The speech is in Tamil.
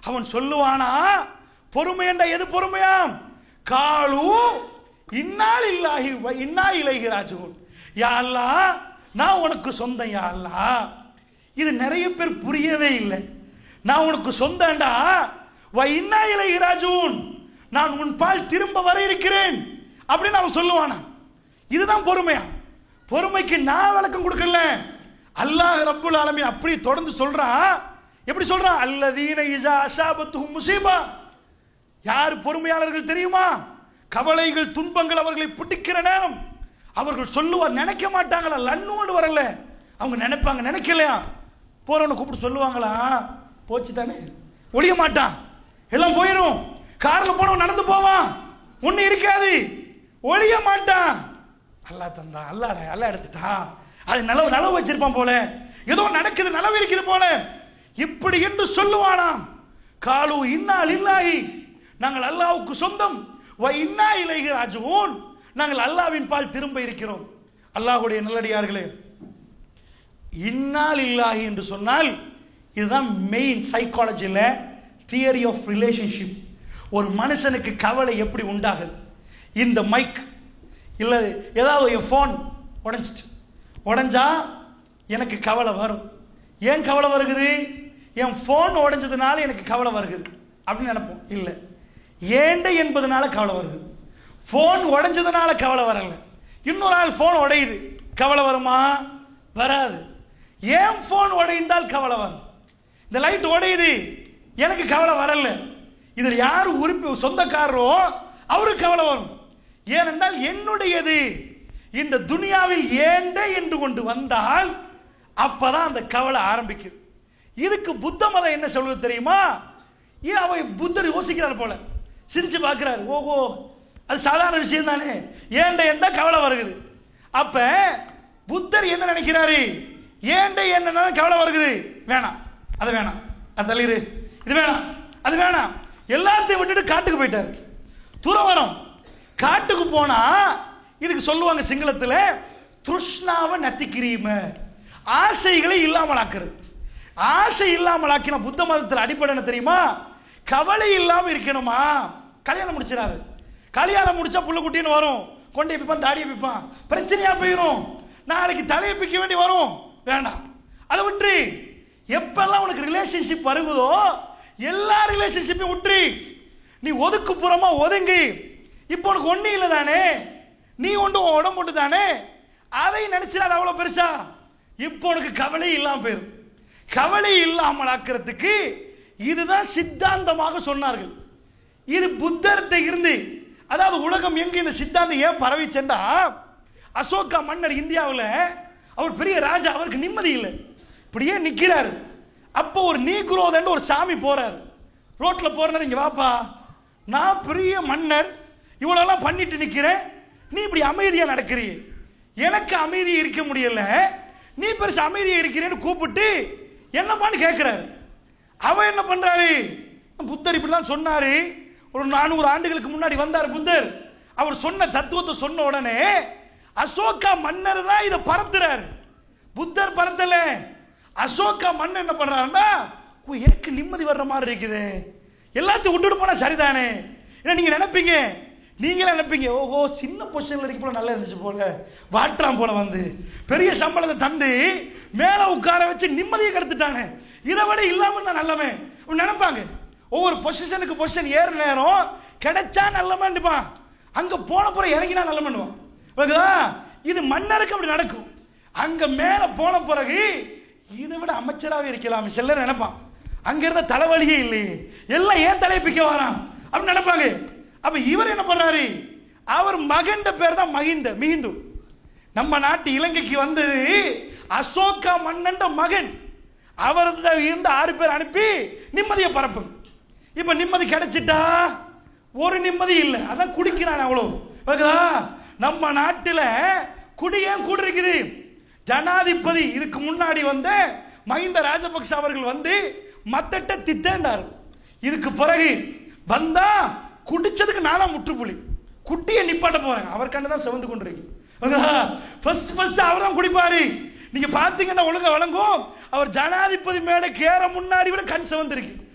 அவன் சொல்லுவானா பொறுமை என்ற எது பொறுமையாம் காலு இன்னால் இல்லாஹி வ- இன்னா இலைஹி ராஜுன் யா அல்லாஹ் நான் உனக்கு சொந்தம் யா அல்லாஹ் இது நிறைய பேர் புரியவே இல்லை நான் உனக்கு சொந்தம்டா வ இன்னா இலைஹி ராஜுன் நான் உன் பால் திரும்ப வர இருக்கிறேன் அப்படின்னு அவன் சொல்லுவானா இதுதான் பொறுமையா பொறுமைக்கு நான் விளக்கம் கொடுக்கல அல்லாஹ் ரப்புல் ஆலமீன் அப்படி தொடர்ந்து சொல்றான் எப்படி சொல்றான் அல்லதீன இஜா அஷாபத்துஹும் முசீபா யார் பொறுமையாளர்கள் தெரியுமா கவலைகள் துன்பங்கள் அவர்களை பிடிக்கிற நேரம் அவர்கள் சொல்லுவார் நினைக்க மாட்டாங்களா லன்னோடு வரல அவங்க நினைப்பாங்க நினைக்கலையா போறவனை கூப்பிட்டு சொல்லுவாங்களா போச்சு தானே ஒழிய மாட்டான் எல்லாம் போயிடும் கார்ல போனவன் நடந்து போவான் ஒண்ணு இருக்காது ஒழிய மாட்டான் அல்லா தந்தா அல்லாட அல்லா எடுத்துட்டான் அது நலவு நலவு வச்சிருப்பான் போல ஏதோ நடக்குது நலவு இருக்குது போல இப்படி என்று சொல்லுவானாம் காலு இன்னால் இல்லாஹி நாங்கள் அல்லாவுக்கு சொந்தம் வ இன்னா இலைஹி ராஜுவூன் நாங்கள் அல்லாவின் பால் திரும்ப இருக்கிறோம் அல்லாஹ்வுடைய நல்லடியார்களே இன்னால் இல்லாஹி என்று சொன்னால் இதுதான் மெயின் சைக்காலஜியில் தியரி ஆஃப் ரிலேஷன்ஷிப் ஒரு மனுஷனுக்கு கவலை எப்படி உண்டாகுது இந்த மைக் இல்லை ஏதாவது என் ஃபோன் உடஞ்சிட்டு உடஞ்சா எனக்கு கவலை வரும் ஏன் கவலை வருகுது என் ஃபோன் உடைஞ்சதுனால எனக்கு கவலை வருகுது அப்படின்னு நினைப்போம் இல்லை ஏண்ட என்பதனால கவலை வருது ஃபோன் உடைஞ்சதுனால கவலை வரல இன்னொரு ஆள் ஃபோன் உடையுது கவலை வருமா வராது ஏன் ஃபோன் உடைந்தால் கவலை வரும் இந்த லைட் உடையுது எனக்கு கவலை வரல இதில் யார் உறுப்பி சொந்தக்காரரோ அவருக்கு கவலை வரும் ஏனென்றால் என்னுடையது இந்த துனியாவில் ஏண்ட என்று கொண்டு வந்தால் அப்பதான் அந்த கவலை ஆரம்பிக்குது இதுக்கு புத்த மதம் என்ன சொல்லுது தெரியுமா ஏன் அவன் புத்தர் யோசிக்கிறார் போல சிரிச்சு பார்க்கிறாரு ஓஹோ அது சாதாரண விஷயம் தானே ஏண்ட ஏண்ட கவலை வருகுது அப்ப புத்தர் என்ன நினைக்கிறாரு ஏண்ட என்ன கவலை வருகுது வேணாம் அது வேணாம் அது தள்ளிரு இது வேணாம் அது வேணாம் எல்லாத்தையும் விட்டுட்டு காட்டுக்கு போயிட்டாரு துறவரம் காட்டுக்கு போனா இதுக்கு சொல்லுவாங்க சிங்களத்துல திருஷ்ணாவை நத்திக்கிரீம ஆசைகளை இல்லாமல் ஆக்குறது ஆசை இல்லாமல் ஆக்கின புத்த மதத்தில் அடிப்படை என்ன தெரியுமா கவலை இல்லாம இருக்கணுமா கல்யாணம் முடிச்சிடாது கல்யாணம் முடிச்சா புள்ள குட்டின்னு வரும் கொண்டே பிப்பான் தாடியை பிப்பான் பிரச்சனையா போயிடும் நாளைக்கு தலையை பிக்க வேண்டி வரும் வேண்டாம் அதை விட்டு எப்பெல்லாம் உனக்கு ரிலேஷன்ஷிப் வருகுதோ எல்லா ரிலேஷன்ஷிப்பையும் விட்டுரு நீ ஒதுக்கு புறமா ஒதுங்கு இப்போ உனக்கு ஒண்ணு இல்லை தானே நீ ஒன்று உன் உடம்பு ஒன்று தானே அதை நினைச்சிடாத அவ்வளவு பெருசா இப்போ உனக்கு கவலை இல்லாம போயிடும் கவலை இல்லாமல் ஆக்கிறதுக்கு இதுதான் சித்தாந்தமாக சொன்னார்கள் இது புத்தர்கிட்ட இருந்து அதாவது உலகம் எங்க இந்த சித்தாந்தம் ஏன் பரவி சென்றா அசோகா மன்னர் இந்தியாவில் அவர் பெரிய ராஜா அவருக்கு நிம்மதி இல்லை இப்படியே நிக்கிறாரு அப்போ ஒரு நீக்ரோதன்னு ஒரு சாமி போறாரு ரோட்ல போறாரு இங்க வாப்பா நான் பெரிய மன்னர் இவ்வளோலாம் பண்ணிட்டு நிக்கிறேன் நீ இப்படி அமைதியா நடக்கிறீ எனக்கு அமைதி இருக்க முடியல நீ பெருசு அமைதியா இருக்கிறேன்னு கூப்பிட்டு என்னப்பான்னு கேட்கிறாரு அவன் என்ன பண்றாரு புத்தர் இப்படிதான் சொன்னாரு ஒரு நானூறு ஆண்டுகளுக்கு முன்னாடி வந்தார் புத்தர் அவர் சொன்ன தத்துவத்தை சொன்ன உடனே அசோகா மன்னர் தான் இதை பரத்துறாரு புத்தர் பரத்தல அசோகா மன்னர் என்ன பண்றாருன்னா "ஓ, எனக்கு நிம்மதி வர்ற மாதிரி இருக்குது எல்லாத்தையும் விட்டுட்டு போனா சரிதானே ஏன்னா நீங்க நினைப்பீங்க நீங்களே நினைப்பீங்க ஓஹோ சின்ன பொசிஷன்ல இருக்க போல நல்லா இருந்துச்சு போல வாட்டாம் போல வந்து பெரிய சம்பளத்தை தந்து மேல உட்கார வச்சு நிம்மதியை கெடுத்துட்டானே இதை விட இல்லாம தான் நல்லமே அப்படி நினைப்பாங்க ஒவ்வொரு பொசிஷனுக்கு பொசிஷன் ஏற நேரம் கிடைச்சா நல்லமேண்டுப்பான் அங்க போன புற இறங்கினா நல்லமண்டுவான் புரியுதா? இது மன்னருக்கு அப்படி நடக்கும் அங்க மேல போன பிறகு இதை விட அமைச்சராகவே இருக்கலாம் சிலர் நினைப்பான் அங்க இருந்த தலைவலியே இல்லையே எல்லாம் ஏன் தலையை பிக்க வரான் அப்படின்னு நினைப்பாங்க அப்ப இவர் என்ன பண்ணாரு அவர் மகன்ட பேர் தான் மகிந்த மிகிந்து நம்ம நாட்டு இலங்கைக்கு வந்தது அசோகா மன்னன் மகன் அவர் இருந்த ஆறு பேர் அனுப்பி நிம்மதியை பரப்புங்க இப்ப நிம்மதி கிடைச்சிட்டா ஒரு நிம்மதி இல்லை அதான் குடிக்கிறான் அவ்வளோ புரியுதா? நம்ம நாட்டில் குடி ஏன் கூட இருக்குது ஜனாதிபதி இதுக்கு முன்னாடி வந்த மஹிந்த ராஜபக்ச அவர்கள் வந்து மத்தட்ட தித்தேண்டார் இதுக்கு பிறகு வந்தா குடிச்சதுக்கு நானா முற்றுப்புள்ளி குட்டியை நிப்பாட்ட போறேன் அவர் கண்டு தான் சிவந்து கொண்டிருக்கு ஃபர்ஸ்ட் ஃபர்ஸ்ட் அவர் தான் குடிப்பாரு நீங்க பாத்தீங்கன்னா ஒழுங்கா வழங்கும் அவர் ஜனாதிபதி மேடைக்கு ஏற முன்னாடி விட கண் சிவந்திருக்கு